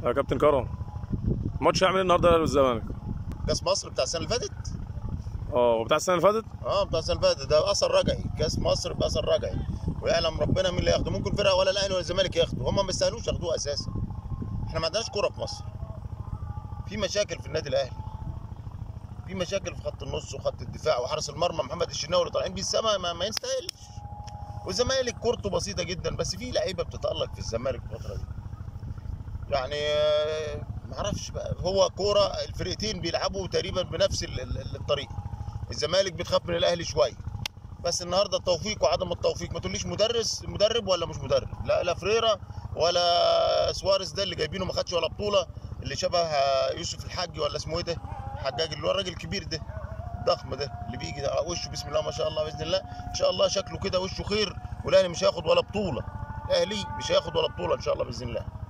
يا كابتن كرم الماتش هيعمل ايه النهارده الاهلي والزمالك كاس مصر بتاع السنه اللي فاتت اه وبتاع السنه اللي فاتت اه بتاع السنه اللي فاتت ده اثر رجعي كاس مصر باثر رجعي ويعلم ربنا مين اللي ياخده ممكن فرقه ولا الاهلي ولا الزمالك ياخدوا هم ما يستاهلوش ياخدوه اساسا احنا ما عندناش كوره في مصر في مشاكل في النادي الاهلي في مشاكل في خط النص وخط الدفاع وحارس المرمى محمد الشناوي اللي طالعين بيه السما ما, ما يستاهلش والزمالك كورته بسيطه جدا بس في لعيبه بتتالق في الزمالك الفتره دي يعني آه، ما اعرفش بقى هو كوره الفرقتين بيلعبوا تقريبا بنفس ال- ال- الطريقه الزمالك بتخاف من الاهلي شويه بس النهارده التوفيق وعدم التوفيق ما تقوليش مدرس مدرب ولا مش مدرب لا لا فريرا ولا سواريز ده اللي جايبينه ما خدش ولا بطوله اللي شبه آه، يوسف الحاج ولا اسمه ايه ده حجاج اللي هو الراجل الكبير ده الضخم ده اللي بيجي ده وشه بسم الله ما شاء الله باذن الله ان شاء الله شكله كده وشه خير والاهلي مش هياخد ولا بطوله الاهلي مش هياخد ولا بطوله ان شاء الله باذن الله